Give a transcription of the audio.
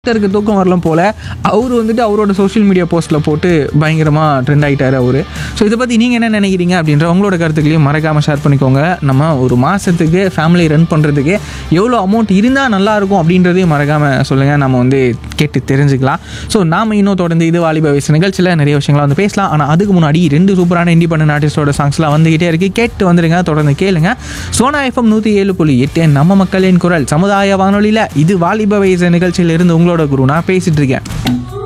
ஒருத்தருக்கு தூக்கம் வரலாம் போல அவர் வந்துட்டு அவரோட சோஷியல் மீடியா போஸ்ட்டில் போட்டு பயங்கரமாக ட்ரெண்ட் ஆகிட்டார் அவர் ஸோ இதை பற்றி நீங்கள் என்ன நினைக்கிறீங்க அப்படின்ற உங்களோட கருத்துக்களையும் மறக்காமல் ஷேர் பண்ணிக்கோங்க நம்ம ஒரு மாதத்துக்கு ஃபேமிலி ரன் பண்ணுறதுக்கு எவ்வளோ அமௌண்ட் இருந்தால் நல்லாயிருக்கும் அப்படின்றதையும் மறக்காமல் சொல்லுங்கள் நம்ம வந்து கேட்டு தெரிஞ்சுக்கலாம் ஸோ நாம் இன்னும் தொடர்ந்து இது வாலிப வயசு நிகழ்ச்சியில் நிறைய விஷயங்களை வந்து பேசலாம் ஆனால் அதுக்கு முன்னாடி ரெண்டு சூப்பரான இண்டிபெண்டன்ட் ஆர்டிஸ்டோட சாங்ஸ்லாம் வந்துகிட்டே இருக்குது கேட்டு வந்துடுங்க தொடர்ந்து கேளுங்க சோனா எஃப்எம் நூற்றி ஏழு புள்ளி எட்டு நம்ம மக்களின் குரல் சமுதாய வானொலியில் இது வாலிப வயசு நிகழ்ச்சியிலிருந்து உங்களோட குரு நான் பேசிட்டு இருக்கேன்